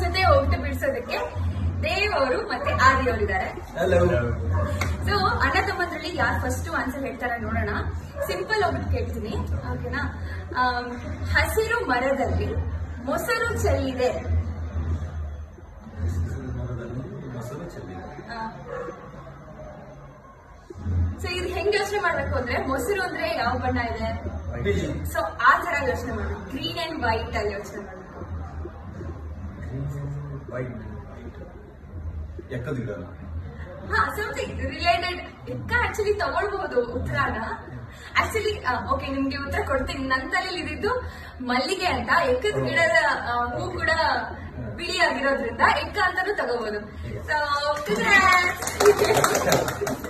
ಜೊತೆ ಒಟ್ಟು ಬಿಡಿಸೋದಕ್ಕೆ ದೇವ್ ಅವರು ಮತ್ತೆ ಆದಿ ಅವರಿದ್ದಾರೆ ಹಲೋ ಸೊ ಅಣ್ಣ ತಮ್ಮದ್ರಲ್ಲಿ ಯಾರು ಫಸ್ಟ್ ಆನ್ಸರ್ ಹೇಳ್ತಾರೆ ನೋಡೋಣ ಸಿಂಪಲ್ ಹೋಗ್ಬಿಟ್ಟು ಕೇಳ್ತೀನಿ ಓಕೆನಾ ಆಮ್, ಹಸಿರು ಮರದಲ್ಲಿ ಮೊಸರು ಚೆಲ್ಲಿದೆ ಮೊಸರು ಚೆಲ್ಲಿ ಸೊ ಇದು ಹೆಂಗ್ ಯೋಚನೆ ಮಾಡ್ಬೇಕು ಅಂದ್ರೆ ಮೊಸರು ಅಂದ್ರೆ ಯಾವ ಬಣ್ಣ ಇದೆ ಬಿಳಿ ಸೊ ಆ ತರ ಯೋಚನೆ ಮಾಡ್ಬೇಕು ಗ್ರೀನ್ ಅಂಡ್ ವೈಟ್ ಅಲ್ಲಿ ಯೋಚನೆ ಮಾಡ್ಬೇಕು ವೈಟ್ ಎಕ್ಕದ ಗಿಡ ಹಾ ಸಮಥಿಂಗ್ ರಿಲೇಟೆಡ್ ಎಕ್ಕ ಆಕ್ಚುಲಿ ತಗೊಳ್ಬಹುದು ಉತ್ತರಾನ ಆಕ್ಚುಲಿ ಓಕೆ ನಿಮ್ಗೆ ಉತ್ತರ ಕೊಡ್ತೀನಿ ನನ್ನ ತಲೆಯಲ್ಲಿ ಇದ್ದಿದ್ದು ಮಲ್ಲಿಗೆ ಅಂತ ಎಕ್ಕದ ಗಿಡದ ಆ, ಹೂ ಕೂಡ ಬಿಳಿ ಆಗಿರೋದ್ರಿಂದ ಎಕ್ಕ ಅಂತಾನು ತಗೋಬಹುದು ಸೊ